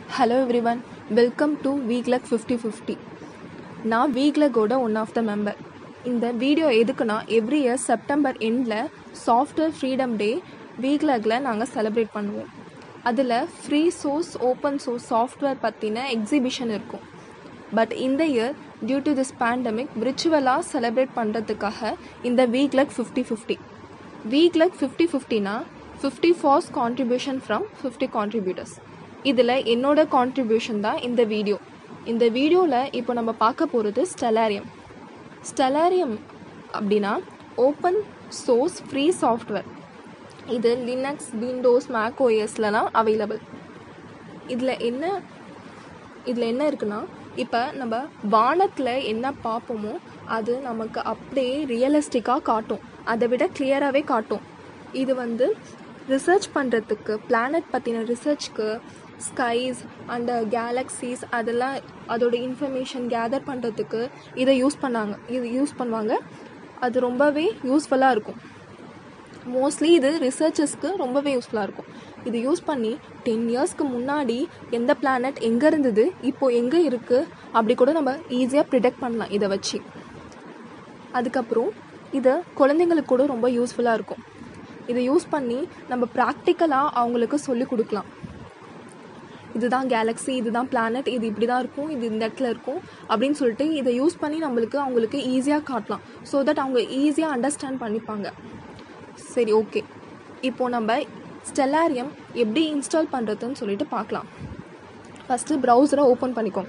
Hello every one welcome to வீக்லக் fifty fifty நான் வீக்லக்கோட one of the member இந்த video எதுக்குன்னா every year September எண்டில் software freedom day வீக்லக்கில் நாங்கள் celebrate பண்ணுவோம் அதில் free source open source software பற்றின எக்ஸிபிஷன் இருக்கும் பட் இந்த year due to this pandemic விர்ச்சுவலாக celebrate பண்ணுறதுக்காக இந்த வீக்லக் fifty fifty வீக்லக் fifty ஃபிஃப்டினா fifty Phars contribution from fifty contributors இதில் என்னோட கான்ட்ரிபியூஷன் தான் இந்த வீடியோ இந்த வீடியோவில் இப்போ நம்ம பார்க்க போகிறது ஸ்டெலாரியம் ஸ்டெலாரியம் அப்படின்னா ஓப்பன் சோர்ஸ் ஃப்ரீ சாஃப்ட்வேர் இது லினக்ஸ் விண்டோஸ் மேக் ஓஎஸ்லலாம் அவைலபிள் இதில் என்ன இதில் என்ன இருக்குன்னா இப்போ நம்ம வானத்தில் என்ன பார்ப்போமோ அது நமக்கு அப்படியே ரியலிஸ்டிக்காக காட்டும் அதை விட கிளியராகவே காட்டும் இது வந்து ரிசர்ச் பண்ணுறதுக்கு பிளானட் பற்றின ரிசர்ச்க்கு ஸ்கைஸ் அண்ட் கேலக்ஸிஸ் அதெல்லாம் அதோட இன்ஃபர்மேஷன் கேதர் பண்ணுறதுக்கு இதை யூஸ் பண்ணாங்க இது யூஸ் பண்ணுவாங்க அது ரொம்பவே யூஸ்ஃபுல்லாக இருக்கும் மோஸ்ட்லி இது ரிசர்ச்சர்ஸ்க்கு ரொம்பவே யூஸ்ஃபுல்லாக இருக்கும் இது யூஸ் பண்ணி டென் இயர்ஸ்க்கு முன்னாடி எந்த பிளானட் எங்கே இருந்தது இப்போ எங்கே இருக்குது அப்படி கூட நம்ம ஈஸியாக ப்ரிடெக்ட் பண்ணலாம் இதை வச்சு அதுக்கப்புறம் இதை குழந்தைங்களுக்கு கூட ரொம்ப யூஸ்ஃபுல்லாக இருக்கும் இதை யூஸ் பண்ணி நம்ம ப்ராக்டிக்கலாக அவங்களுக்கு சொல்லிக் கொடுக்கலாம் இதுதான் கேலக்ஸி இதுதான் பிளானட் இது இப்படி தான் இருக்கும் இது இந்த இடத்துல இருக்கும் அப்படின்னு சொல்லிட்டு இதை யூஸ் பண்ணி நம்மளுக்கு அவங்களுக்கு ஈஸியாக காட்டலாம் ஸோ தட் அவங்க ஈஸியாக அண்டர்ஸ்டாண்ட் பண்ணிப்பாங்க சரி ஓகே இப்போது நம்ம ஸ்டெல்லாரியம் எப்படி இன்ஸ்டால் பண்ணுறதுன்னு சொல்லிட்டு பார்க்கலாம் ஃபஸ்ட்டு ப்ரௌசரை ஓப்பன் பண்ணிக்கோங்க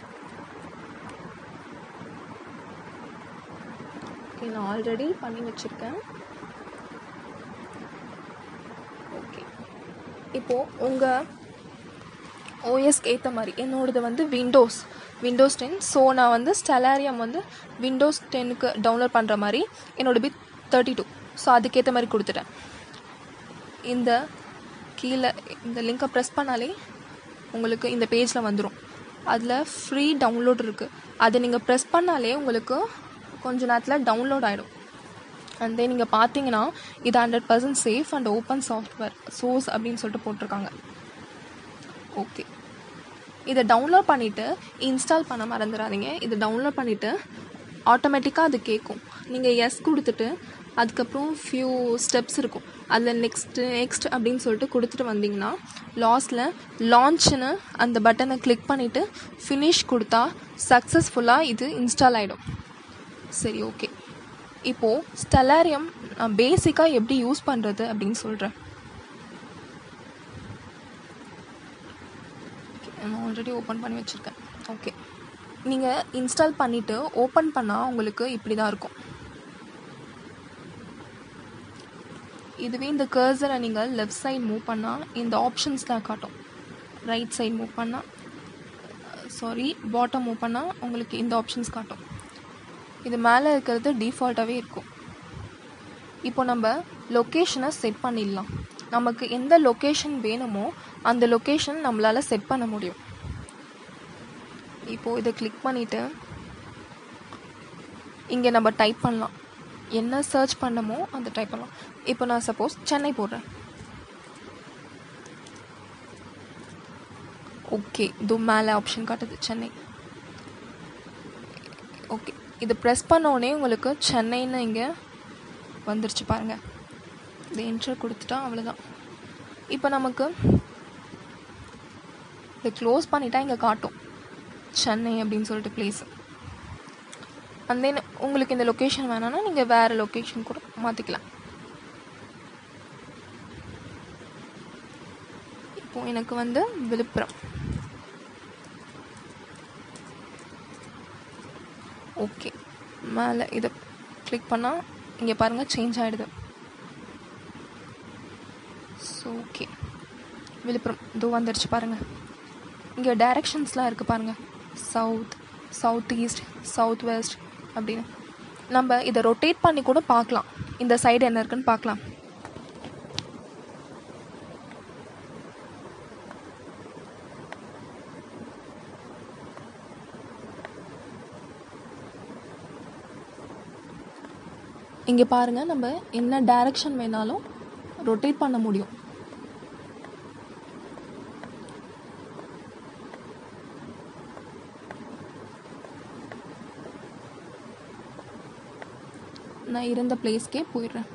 ஓகே நான் ஆல்ரெடி பண்ணி வச்சுருக்கேன் ஓகே இப்போது உங்கள் ஓஎஸ்க்கு ஏற்ற மாதிரி என்னோடது வந்து விண்டோஸ் விண்டோஸ் டென் ஸோ நான் வந்து ஸ்டெலாரியம் வந்து விண்டோஸ் டென்னுக்கு டவுன்லோட் பண்ணுற மாதிரி என்னோட பிட் தேர்ட்டி டூ ஸோ அதுக்கேற்ற மாதிரி கொடுத்துட்டேன் இந்த கீழே இந்த லிங்கை ப்ரெஸ் பண்ணாலே உங்களுக்கு இந்த பேஜில் வந்துடும் அதில் ஃப்ரீ டவுன்லோட் இருக்குது அதை நீங்கள் ப்ரெஸ் பண்ணாலே உங்களுக்கு கொஞ்ச நேரத்தில் டவுன்லோட் ஆகிடும் அண்ட் தென் நீங்கள் பார்த்தீங்கன்னா இது hundred percent safe and open software source அப்படின்னு சொல்லிட்டு போட்டிருக்காங்க ஓகே இதை டவுன்லோட் பண்ணிவிட்டு இன்ஸ்டால் பண்ண மறந்துடாதீங்க இதை டவுன்லோட் பண்ணிவிட்டு ஆட்டோமேட்டிக்காக அது கேட்கும் நீங்கள் எஸ் கொடுத்துட்டு அதுக்கப்புறம் ஃபியூ ஸ்டெப்ஸ் இருக்கும் அதில் நெக்ஸ்ட்டு நெக்ஸ்ட் அப்படின்னு சொல்லிட்டு கொடுத்துட்டு வந்தீங்கன்னா லாஸ்ட்டில் லான்ச்னு அந்த பட்டனை கிளிக் பண்ணிவிட்டு ஃபினிஷ் கொடுத்தா சக்ஸஸ்ஃபுல்லாக இது இன்ஸ்டால் ஆகிடும் சரி ஓகே இப்போது ஸ்டெலாரியம் நான் பேசிக்காக எப்படி யூஸ் பண்ணுறது அப்படின்னு சொல்கிறேன் நான் ஆல்ரெடி ஓப்பன் பண்ணி வச்சுருக்கேன் ஓகே நீங்கள் இன்ஸ்டால் பண்ணிவிட்டு ஓப்பன் பண்ணால் உங்களுக்கு இப்படி தான் இருக்கும் இதுவே இந்த கர்சரை நீங்கள் லெஃப்ட் சைட் மூவ் பண்ணால் இந்த ஆப்ஷன்ஸ் தான் காட்டும் ரைட் சைட் மூவ் பண்ணால் சாரி பாட்டம் மூவ் பண்ணால் உங்களுக்கு இந்த ஆப்ஷன்ஸ் காட்டும் இது மேலே இருக்கிறது டிஃபால்ட்டாகவே இருக்கும் இப்போ நம்ம லொக்கேஷனை செட் பண்ணிடலாம் நமக்கு எந்த லொக்கேஷன் வேணுமோ அந்த லொக்கேஷன் நம்மளால் செட் பண்ண முடியும் இப்போது இதை கிளிக் பண்ணிவிட்டு இங்கே நம்ம டைப் பண்ணலாம் என்ன சர்ச் பண்ணமோ அந்த டைப் பண்ணலாம் இப்போ நான் சப்போஸ் சென்னை போடுறேன் ஓகே இது மேலே ஆப்ஷன் காட்டுது சென்னை ஓகே இது ப்ரெஸ் பண்ணோடனே உங்களுக்கு சென்னைன்னு இங்கே வந்துருச்சு பாருங்கள் இது என்ட்ரு கொடுத்துட்டா அவ்வளோதான் இப்போ நமக்கு இதை க்ளோஸ் பண்ணிட்டா இங்கே காட்டும் சென்னை அப்படின்னு சொல்லிட்டு பிளேஸு அண்ட் தென் உங்களுக்கு இந்த லொக்கேஷன் வேணாம்னா நீங்கள் வேறு லொக்கேஷன் கூட மாற்றிக்கலாம் இப்போ எனக்கு வந்து விழுப்புரம் ஓகே மேலே இதை கிளிக் பண்ணால் இங்கே பாருங்கள் சேஞ்ச் ஆகிடுது ஸோ ஓகே விழுப்புரம் இதோ வந்துடுச்சு பாருங்கள் இங்கே டைரக்ஷன்ஸ்லாம் இருக்குது பாருங்கள் south south east south west அப்படின்னு நம்ம இதை ரொட்டேட் பண்ணி கூட பார்க்கலாம் இந்த சைடு என்ன இருக்குன்னு பார்க்கலாம் இங்கே பாருங்கள் நம்ம என்ன டைரக்ஷன் வேணாலும் ரொட்டேட் பண்ண முடியும் நான் இருந்த பிளேஸ்க்கே போயிடுறேன்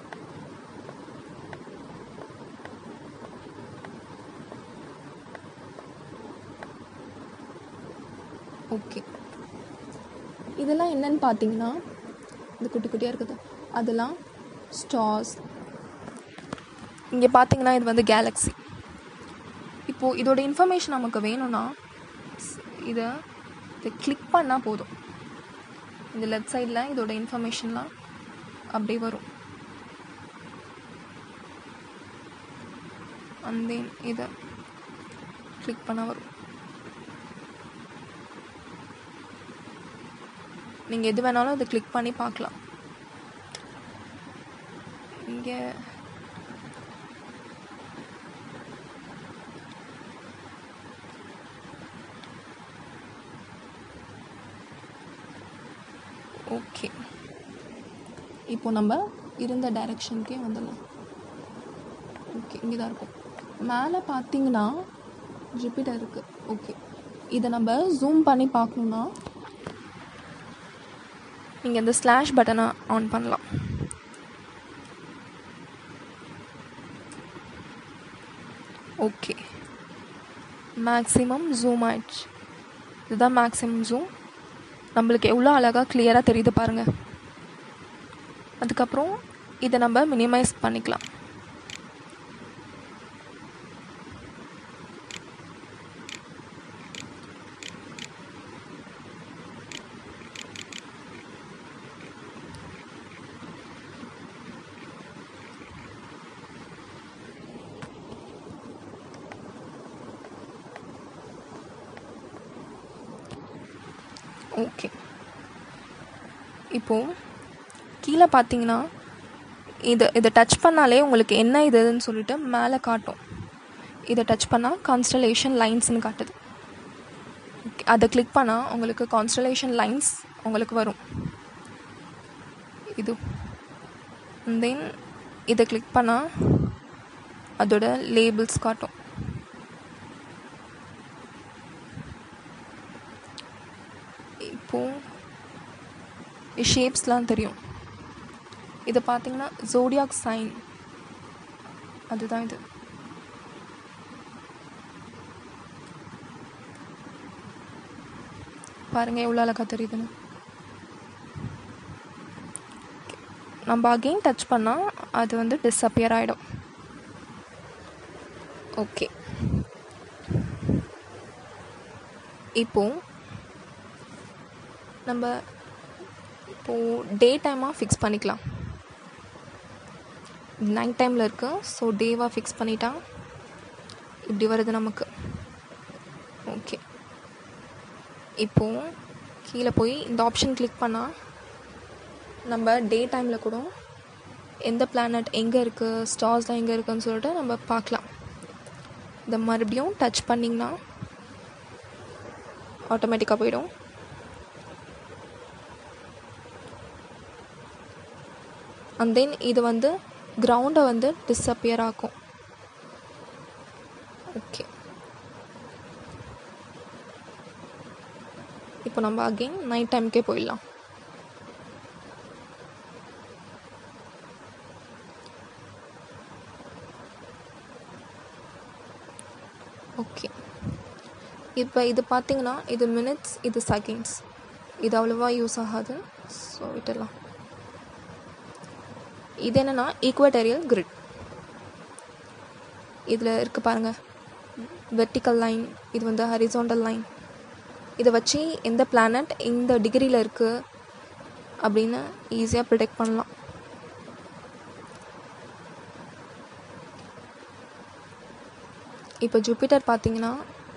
ஓகே இதெல்லாம் என்னன்னு பார்த்தீங்கன்னா இது குட்டி குட்டியாக இருக்குது அதெல்லாம் ஸ்டார்ஸ் இங்கே பார்த்தீங்கன்னா இது வந்து கேலக்ஸி இப்போது இதோட இன்ஃபர்மேஷன் நமக்கு வேணும்னா ஸ்- இதை இதை கிளிக் பண்ணால் போதும் இந்த லெஃப்ட் சைடில் இதோட இன்ஃபர்மேஷன்லாம் அப்படியே வரும் அண்ட் தென் இதை கிளிக் பண்ணால் வரும் நீங்கள் எது வேணாலும் அதை கிளிக் பண்ணி பார்க்கலாம் இங்கே ஓகே இப்போ நம்ம இருந்த டைரக்ஷனுக்கே வந்துடலாம் ஓகே இங்கே தான் இருக்கும் மேலே பார்த்தீங்கன்னா ஜூபிட்டர் இருக்குது ஓகே இதை நம்ம ஜூம் பண்ணி பார்க்கணுன்னா நீங்கள் இந்த ஸ்லாஷ் பட்டனை ஆன் பண்ணலாம் ஓகே மேக்ஸிமம் ஜூம் ஆயிடுச்சு இதுதான் மேக்ஸிமம் ஜூம் நம்மளுக்கு எவ்வளோ அழகாக கிளியராக தெரியுது பாருங்கள் அதுக்கப்புறம் இதை நம்ம மினிமைஸ் பண்ணிக்கலாம் ஓகே இப்போது கீழே பார்த்தீங்கன்னா இது இதை டச் பண்ணாலே உங்களுக்கு என்ன இதுன்னு சொல்லிட்டு மேலே காட்டும் இதை டச் பண்ணால் கான்ஸ்டலேஷன் லைன்ஸ்னு காட்டுது Okay, அதை கிளிக் பண்ணால் உங்களுக்கு கான்ஸ்டலேஷன் லைன்ஸ் உங்களுக்கு வரும் இது தென் இதை கிளிக் பண்ணால் அதோட லேபிள்ஸ் காட்டும் இப்போது ஷேப்ஸ்லாம் தெரியும் இது பார்த்தீங்கன்னா ஜோடியாக் சைன் அதுதான் இது பாருங்க எவ்வளோ அழகாக தெரியுதுன்னு Okay. நம்ம அகெயின் டச் பண்ணால் அது வந்து டிஸப்பியர் ஆகிடும் ஓகே இப்போ நம்ம இப்போது டே டைமாக ஃபிக்ஸ் பண்ணிக்கலாம் நைட் டைமில் இருக்கு ஸோ டேவாக ஃபிக்ஸ் பண்ணிட்டா இப்படி வருது நமக்கு ஓகே இப்போது கீழே போய் இந்த ஆப்ஷன் கிளிக் பண்ணால் நம்ம டே டைமில் கூட எந்த பிளானட் எங்கே இருக்குது ஸ்டார்ஸ்லாம் எங்கே இருக்குன்னு சொல்லிட்டு நம்ம பார்க்கலாம் இதை மறுபடியும் டச் பண்ணிங்கன்னா ஆட்டோமேட்டிக்காக போயிடும் அண்ட் தென் இது வந்து கிரவுண்டை வந்து டிஸப்பியர் ஆக்கும் ஓகே இப்போ நம்ம அகெயின் நைட் டைம்க்கே போயிடலாம் ஓகே இப்போ இது பார்த்தீங்கன்னா இது மினிட்ஸ் இது செகண்ட்ஸ் இது அவ்வளோவா யூஸ் ஆகாது ஸோ விட்டுடலாம் இது என்னென்னா ஈக்குவட்டரியல் கிரிட் இதில் இருக்கு பாருங்கள் வெர்டிக்கல் லைன் இது வந்து ஹரிசோண்டல் லைன் இதை வச்சு எந்த பிளானட் இந்த டிகிரியில் இருக்குது அப்படின்னு ஈஸியாக ப்ரிடிக்ட் பண்ணலாம் இப்போ ஜூபிட்டர் பார்த்தீங்கன்னா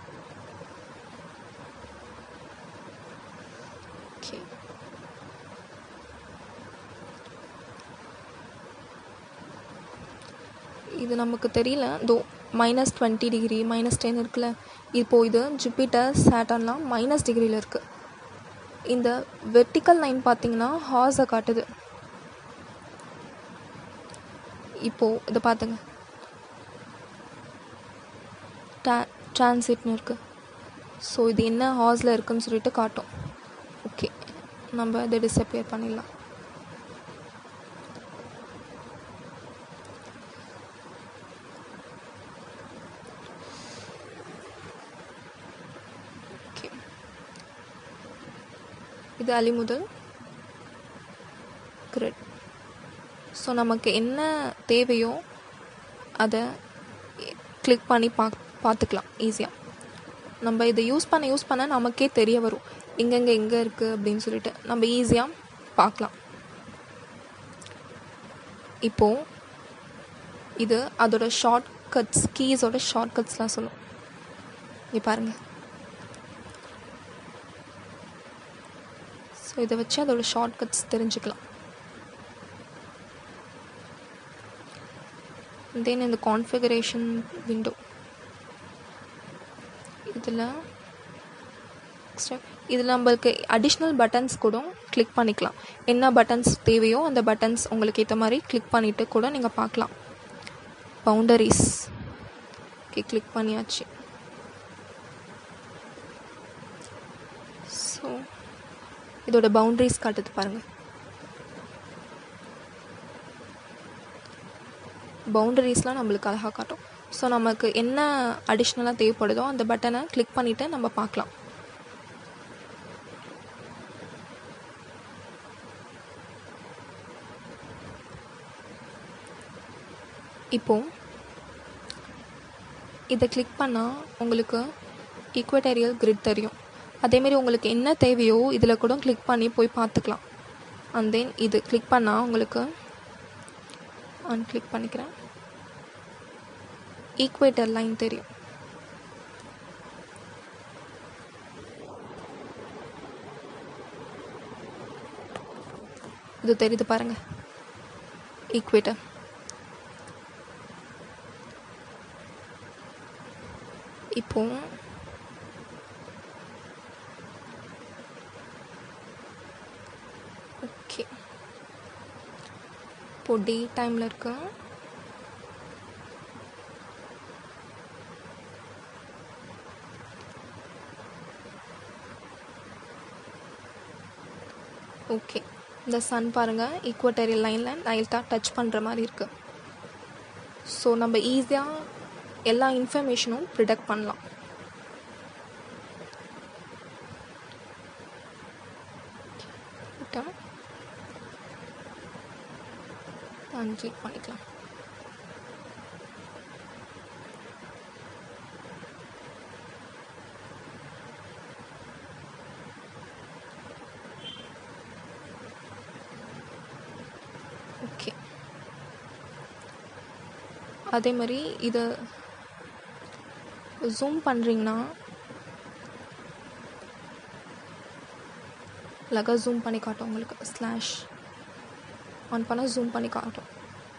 ஓகே இது நமக்கு தெரியல தோ minus twenty degree minus ten இருக்குல்ல இப்போது இது ஜூபிட்டர் சேட்டன்லாம் மைனஸ் டிகிரியில் இருக்குது இந்த வெர்டிக்கல் லைன் பார்த்தீங்கன்னா ஹார்ஸை காட்டுது இப்போது இதை பார்த்துங்க டா டிரான்சிட்னு இருக்குது ஸோ இது என்ன ஹார்ஸில் இருக்குன்னு சொல்லிட்டு காட்டும் ஓகே நம்ம இதை டிஸப்பியர் பண்ணிடலாம் இது அலிமுதல் கிரிட் ஸோ நமக்கு என்ன தேவையோ அதை கிளிக் பண்ணி பா பார்த்துக்கலாம் ஈஸியாக நம்ம இதை யூஸ் பண்ண யூஸ் பண்ண நமக்கே தெரிய வரும் எங்கெங்கே எங்கே இருக்குது அப்படின்னு சொல்லிட்டு நம்ம ஈஸியாக பார்க்கலாம் இப்போது இது அதோட ஷார்ட் கட்ஸ் கீஸோட ஷார்ட் கட்ஸ்லாம் சொல்லும் இங்கே பாருங்கள் ஸோ இதை வச்சு அதோட ஷார்ட் கட்ஸ் தெரிஞ்சுக்கலாம் தென் இந்த கான்ஃபிகரேஷன் விண்டோ இதில் இதில் நம்மளுக்கு அடிஷ்னல் பட்டன்ஸ் கூட கிளிக் பண்ணிக்கலாம் என்ன பட்டன்ஸ் தேவையோ அந்த பட்டன்ஸ் உங்களுக்கு ஏற்ற மாதிரி கிளிக் பண்ணிவிட்டு கூட நீங்கள் பார்க்கலாம் பவுண்டரிஸ் ஓகே கிளிக் பண்ணியாச்சு ஸோ இதோட பவுண்டரிஸ் காட்டுது பாருங்கள் பவுண்டரிஸ்லாம் நம்மளுக்கு அழகாக காட்டும் ஸோ நமக்கு என்ன அடிஷ்னலாக தேவைப்படுதோ அந்த பட்டனை கிளிக் பண்ணிவிட்டு நம்ம பார்க்கலாம் இப்போ இதை கிளிக் பண்ணால் உங்களுக்கு ஈக்குவட்டேரியல் கிரிட் தெரியும் அதேமாரி உங்களுக்கு என்ன தேவையோ இதில் கூட கிளிக் பண்ணி போய் பார்த்துக்கலாம் அண்ட் தென் இது கிளிக் பண்ணால் உங்களுக்கு அன்கிளிக் பண்ணிக்கிறேன் ஈக்குவேட்டர் லைன் தெரியும் இது தெரியுது பாருங்க ஈக்குவேட்டர் இப்போ ஓகே இப்போ டே டைமில் இருக்கு ஓகே இந்த சன் பாருங்கள் ஈக்குவட்டரியல் லைனில் லைட்டாக டச் பண்ணுற மாதிரி இருக்குது ஸோ நம்ம ஈஸியாக எல்லா இன்ஃபர்மேஷனும் ப்ரிடக்ட் பண்ணலாம் கிளிக் பண்ணிக்கலாம் ஓகே அதே மாதிரி இதை ஜூம் பண்ணுறீங்கன்னா அழகாக ஜூம் பண்ணி காட்டும் உங்களுக்கு ஸ்லாஷ் ஆன் பண்ணால் ஜூம் பண்ணி காட்டும்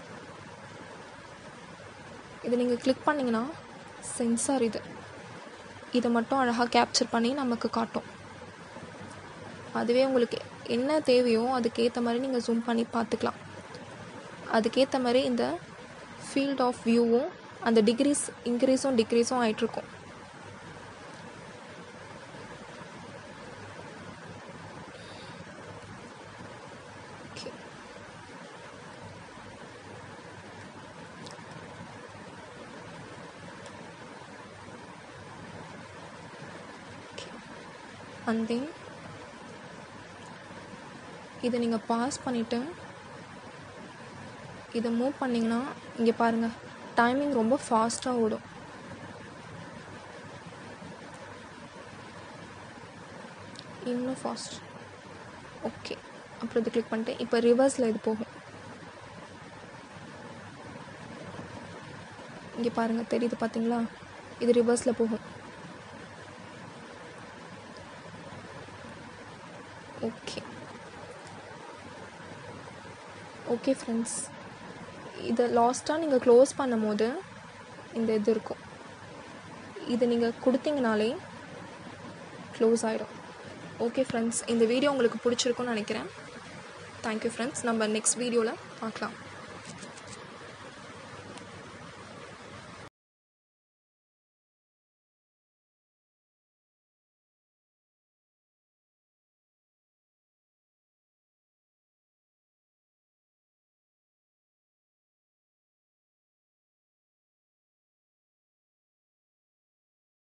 இது நீங்கள் கிளிக் பண்ணிங்கன்னா சென்சார் இது இதை மட்டும் அழகாக கேப்சர் பண்ணி நமக்கு காட்டும் அதுவே உங்களுக்கு என்ன தேவையோ அதுக்கேற்ற மாதிரி நீங்கள் ஜூம் பண்ணி பார்த்துக்கலாம் அதுக்கேற்ற மாதிரி இந்த ஃபீல்ட் ஆஃப் வியூவும் அந்த டிகிரிஸ் இன்க்ரீஸும் டிக்ரீஸும் ஆகிட்ருக்கும் ஓகே அண்ட் தென் இதை நீங்கள் பாஸ் பண்ணிவிட்டு இதை மூவ் பண்ணிங்கன்னா இங்கே பாருங்கள் டைமிங் ரொம்ப ஃபாஸ்ட்டாக ஓடும் இன்னும் ஃபாஸ்ட் ஓகே அப்புறம் இது கிளிக் பண்ணிட்டு இப்போ ரிவர்ஸில் இது போகும் இங்கே பாருங்கள் தெரியுது பார்த்தீங்களா இது ரிவர்ஸில் போகும் ஓகே ஓகே ஃப்ரெண்ட்ஸ் இதை லாஸ்ட்டாக நீங்கள் க்ளோஸ் பண்ணும் போது இந்த இது இருக்கும் இது நீங்கள் கொடுத்தீங்கனாலே க்ளோஸ் ஆகிடும் ஓகே ஃப்ரெண்ட்ஸ் இந்த வீடியோ உங்களுக்கு பிடிச்சிருக்குன்னு நினைக்கிறேன் தேங்க்யூ ஃப்ரெண்ட்ஸ் நம்ம நெக்ஸ்ட் வீடியோவில் பார்க்கலாம்